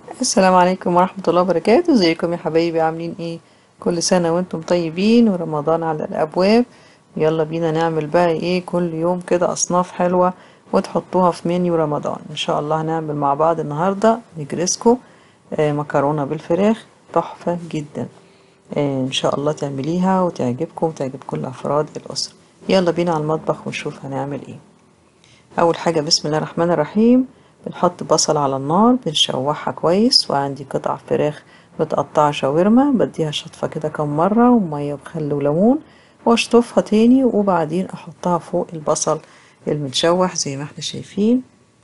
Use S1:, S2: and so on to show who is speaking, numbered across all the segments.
S1: السلام عليكم ورحمة الله وبركاته ازيكم يا حبايبي عاملين ايه كل سنة وانتم طيبين ورمضان على الابواب يلا بينا نعمل بقى ايه كل يوم كده اصناف حلوة وتحطوها في منيو رمضان ان شاء الله هنعمل مع بعض النهاردة نجرسكو آه مكرونة بالفراخ تحفة جدا آه ان شاء الله تعمليها وتعجبكم وتعجب كل افراد الاسرة يلا بينا على المطبخ ونشوف هنعمل ايه اول حاجة بسم الله الرحمن الرحيم بنحط بصل على النار بنشوحها كويس وعندي قطع فراخ متقطعة شاورما بديها شطفة كده كم مرة ومية بخل وليمون واشطفها تاني وبعدين احطها فوق البصل المتشوح زي ما احنا شايفين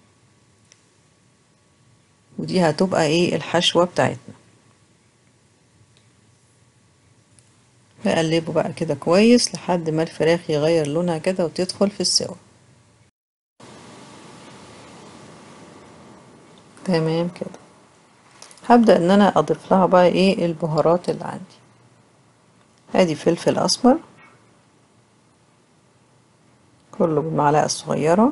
S1: ودي هتبقى ايه الحشوة بتاعتنا بقلبه بقى كده كويس لحد ما الفراخ يغير لونها كده وتدخل في السوا تمام كده هبدأ ان انا اضيف لها بقى ايه البهارات اللي عندي ادي فلفل اسمر كله بالمعلقة الصغيرة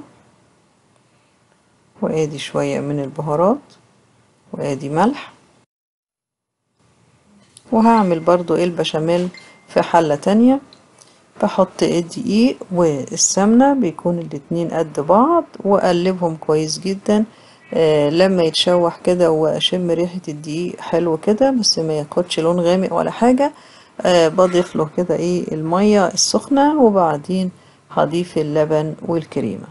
S1: وادي شوية من البهارات وادي ملح وهعمل برضو ايه البشاميل في حلة تانية بحط الدقيق والسمنة بيكون الاتنين قد بعض واقلبهم كويس جدا آه لما يتشوح كده واشم ريحة الدقيق حلو كده بس ما ياخدش لون غامق ولا حاجة آه بضيف له كده ايه المية السخنة وبعدين هضيف اللبن والكريمة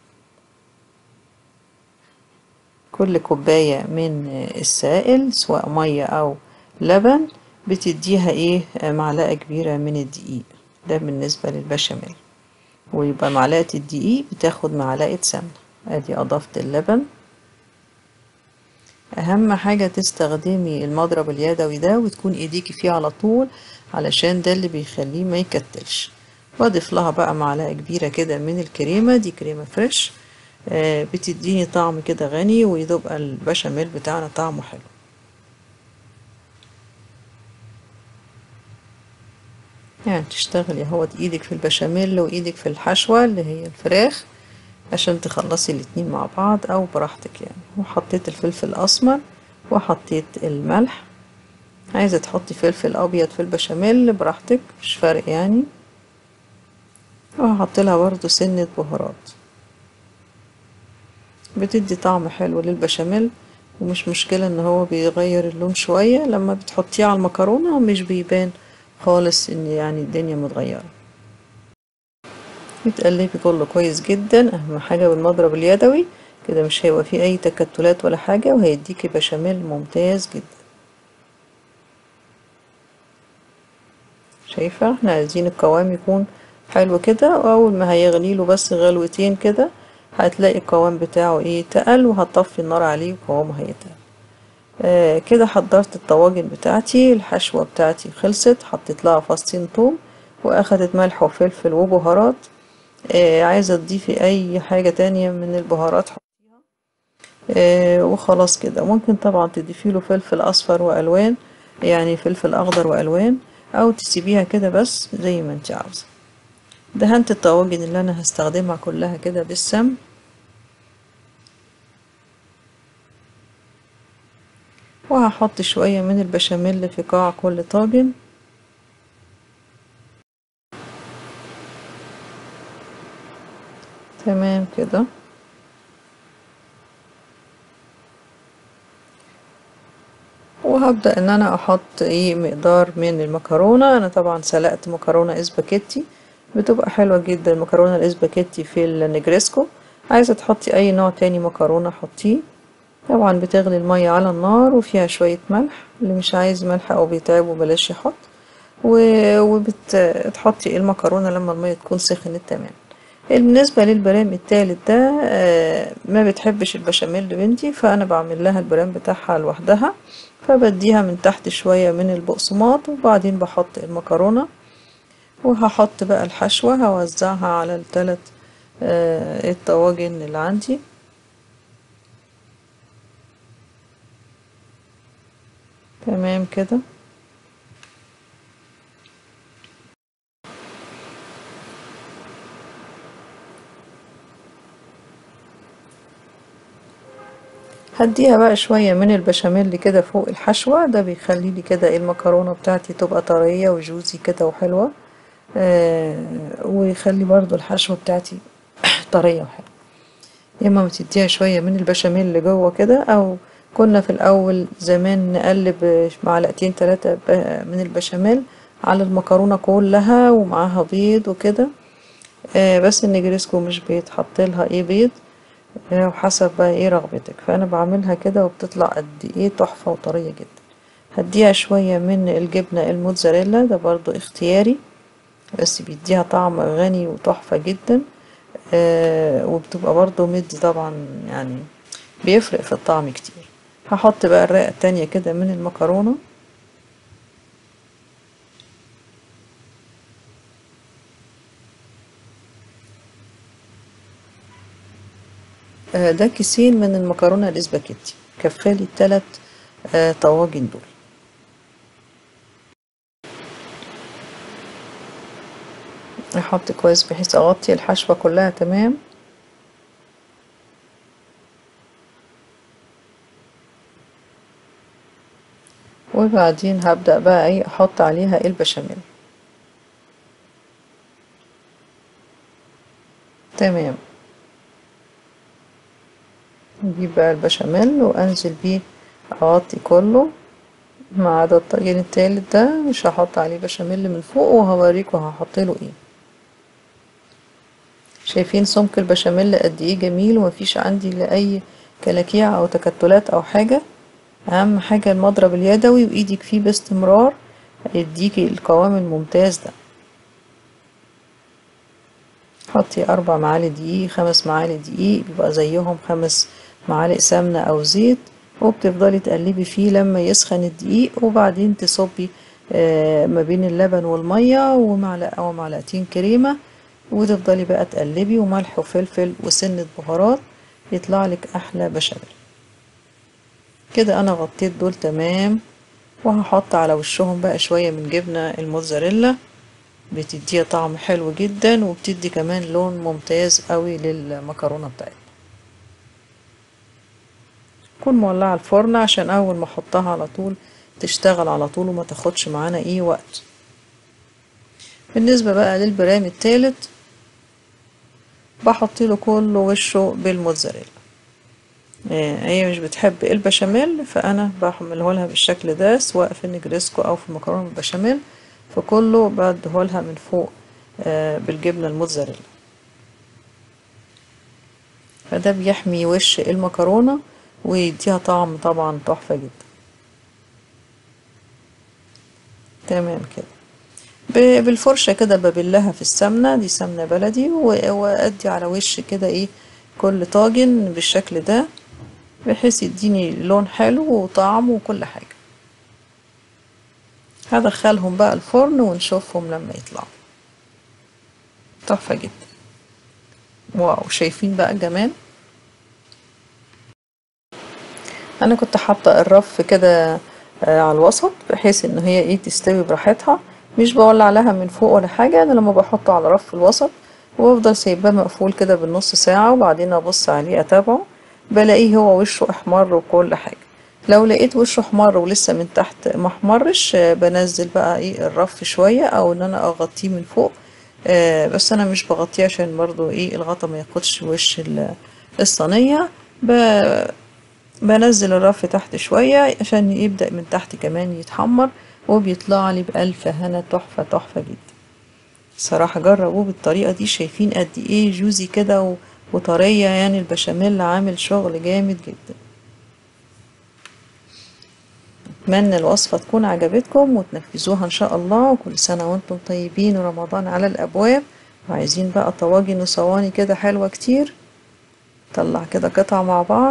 S1: كل كوباية من السائل سواء مية او لبن بتديها ايه معلقة كبيرة من الدقيق ده بالنسبة للبشاميل ويبقى معلقة الدقيق بتاخد معلقة سمنة ادي اضفت اللبن اهم حاجة تستخدمي المضرب اليدوي ده وتكون ايديكي فيه على طول علشان ده اللي بيخليه ما يكتلش واضيف لها بقى معلقة كبيرة كده من الكريمة دي كريمة فريش آه بتديني طعم كده غني ويبقى البشاميل بتاعنا طعمه حلو يعني تشتغلي اهوت ايدك في البشاميل وايدك في الحشوة اللي هي الفراخ عشان تخلصي الاتنين مع بعض او براحتك يعني وحطيت الفلفل الاسمر وحطيت الملح عايزة تحطي فلفل ابيض في البشاميل براحتك مش فارق يعني وهحط لها برضو سنة بهارات بتدي طعم حلو للبشاميل ومش مشكلة ان هو بيغير اللون شوية لما بتحطيه على المكرونة مش بيبان خالص ان يعني الدنيا متغيرة بتقلبي كله كويس جدا اهم حاجة بالمضرب اليدوي كده مش هيبقى فيه اي تكتلات ولا حاجة وهيديكي بشاميل ممتاز جدا شايفة احنا عايزين القوام يكون حلو كده واول ما هيغليله بس غلوتين كده هتلاقي القوام بتاعه ايه تقل وهتطفي النار عليه وقوامه هيتقل آه كده حضرت الطواجن بتاعتي الحشوة بتاعتي خلصت حطيت لها فصين توم واخدت ملح وفلفل وبهارات آه عايزة تضيفي اي حاجة تانية من البهارات حطيها آه وخلاص كده ممكن طبعا تضيفي له فلفل اصفر والوان يعني فلفل اخضر والوان او تسيبيها كده بس زي ما انت عاوزة دهنت الطواجن اللي انا هستخدمها كلها كده بالسمن وهحط شوية من البشاميل في قاع كل طاجن تمام كده وهبدأ ان انا احط ايه مقدار من المكرونة انا طبعا سلقت مكرونة اسباجيتي بتبقى حلوة جدا المكرونة الاسباجيتي في النجريسكو عايزة تحطي اي نوع تاني مكرونة حطيه طبعا بتغلي المية على النار وفيها شوية ملح اللي مش عايز ملح او بيتعبه بلاش يحط وبتحطي المكرونة لما المية تكون سخنت تمام بالنسبة للبرام التالت ده ما بتحبش البشاميل بنتي فانا بعمل لها البرام بتاعها لوحدها فبديها من تحت شوية من البقسماط وبعدين بحط المكرونة وهحط بقى الحشوة هوزعها على الثلاث الطواجن اللي عندي تمام كده هديها بقى شوية من البشاميل كده فوق الحشوة ده بيخلي لي كده المكرونة بتاعتي تبقى طرية وجوزي كده وحلوة آه ويخلي برضو الحشوة بتاعتي طرية وحلوة يا اما بتديها شوية من البشاميل اللي جوه كده او كنا في الاول زمان نقلب معلقتين تلاتة من البشاميل على المكرونة كلها ومعاها بيض وكده آه بس النجريسكو مش بيتحط لها ايه بيض آه وحسب بقى ايه رغبتك فانا بعملها كده وبتطلع قد ايه تحفة وطرية جدا هديها شوية من الجبنة الموتزاريلا ده برضو اختياري بس بيديها طعم غني وتحفة جدا آه وبتبقى برضو مدي طبعا يعني بيفرق في الطعم كتير هحط بقى الرقة التانية كده من المكرونة آه ده كيسين من المكرونة الاسباجيتي كفالي التلات آه طواجن دول احط كويس بحيث اغطي الحشوة كلها تمام وبعدين هبدأ بقى ايه احط عليها البشاميل تمام نجيب بقى البشاميل وانزل بيه اغطي كله ما عدا الطاجن التالت ده مش هحط عليه بشاميل من فوق وهوريكم هحط له ايه شايفين سمك البشاميل قد ايه جميل ومفيش عندي لا اي كلاكيع او تكتلات او حاجه اهم حاجه المضرب اليدوي وايدك فيه باستمرار هيديكي القوام الممتاز ده حطي اربع معالق دقيق خمس معالق دقيق بيبقى زيهم خمس معالق سمنه او زيت وبتفضلي تقلبي فيه لما يسخن الدقيق وبعدين تصبي ما بين اللبن والميه ومعلقه او معلقتين كريمه وتفضلي بقى تقلبي وملح وفلفل وسنة بهارات يطلع لك احلى بشاميل كده انا غطيت دول تمام وهحط على وشهم بقى شوية من جبنة الموتزاريلا بتديها طعم حلو جدا وبتدي كمان لون ممتاز قوي للمكرونة بتاعتنا كون مولعة الفرن عشان اول ما احطها على طول تشتغل على طول وما تاخدش معانا ايه وقت بالنسبة بقى للبرام التالت بحط له كله وشه بالموتزاريلا هي مش بتحب البشاميل فانا بعمله لها بالشكل ده سواء في النجريسكو او في المكرونه بالبشاميل فكله بديه لها من فوق بالجبنه الموتزاريلا فده بيحمي وش المكرونه ويديها طعم طبعا تحفه جدا تمام كده بالفرشة كده ببلها في السمنة دي سمنة بلدي وأدي على وش كده ايه كل طاجن بالشكل ده بحيث يديني لون حلو وطعم وكل حاجة هدخلهم بقى الفرن ونشوفهم لما يطلعوا تحفة جدا واو شايفين بقى الجمال انا كنت حاطة الرف كده على الوسط بحيث ان هي ايه تستوي براحتها مش بولع لها من فوق ولا حاجة انا لما بحطه على رف الوسط وافضل سايباه مقفول كده بالنص ساعة وبعدين ابص عليه اتابعه بلاقيه هو وشه احمر وكل حاجة لو لقيت وشه احمر ولسه من تحت ما احمرش بنزل بقى ايه الرف شوية او ان انا اغطيه من فوق آه بس انا مش بغطيه عشان برضو ايه الغطا ما ياخدش وش الصينية بنزل الرف تحت شوية عشان يبدأ من تحت كمان يتحمر وبيطلع لي بألف هنا تحفة تحفة جدا صراحة جربوه بالطريقة دي شايفين قد ايه جوزي كده وطرية يعني البشاميل عامل شغل جامد جدا اتمنى الوصفة تكون عجبتكم وتنفذوها ان شاء الله وكل سنة وانتم طيبين ورمضان على الابواب وعايزين بقى طواجن وصواني كده حلوة كتير طلع كده قطع مع بعض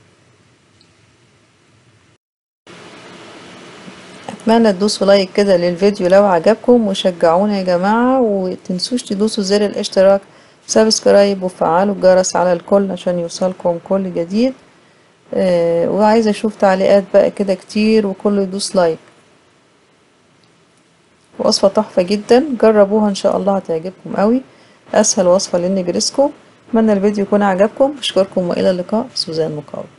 S1: اتمنى تدوسوا لايك كده للفيديو لو عجبكم وشجعونا يا جماعة وتنسوش تدوسوا زر الاشتراك سبسكرايب وفعلوا الجرس على الكل عشان يوصلكم كل جديد آه وعايزة اشوف تعليقات بقى كده كتير وكله يدوس لايك وصفة تحفة جدا جربوها ان شاء الله هتعجبكم قوي اسهل وصفة للنجرسكو اتمنى الفيديو يكون عجبكم بشكركم والى اللقاء سوزان مقاوم